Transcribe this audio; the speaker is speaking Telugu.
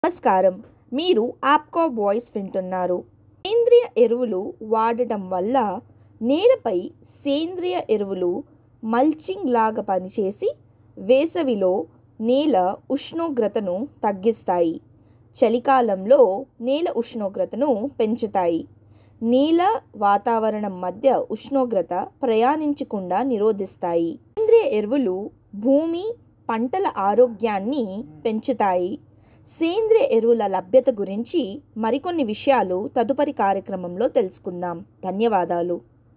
నమస్కారం మీరు ఆప్కో వాయిస్ వింటున్నారు సేంద్రియ ఎరువులు వాడటం వల్ల నేలపై సేంద్రియ ఎరువులు మల్చింగ్ లాగా పనిచేసి వేసవిలో నేల ఉష్ణోగ్రతను తగ్గిస్తాయి చలికాలంలో నేల ఉష్ణోగ్రతను పెంచుతాయి నేల వాతావరణం మధ్య ఉష్ణోగ్రత ప్రయాణించకుండా నిరోధిస్తాయి సేంద్రియ ఎరువులు భూమి పంటల ఆరోగ్యాన్ని పెంచుతాయి సేంద్రియ ఎరువుల లభ్యత గురించి మరికొన్ని విషయాలు తదుపరి కార్యక్రమంలో తెలుసుకుందాం ధన్యవాదాలు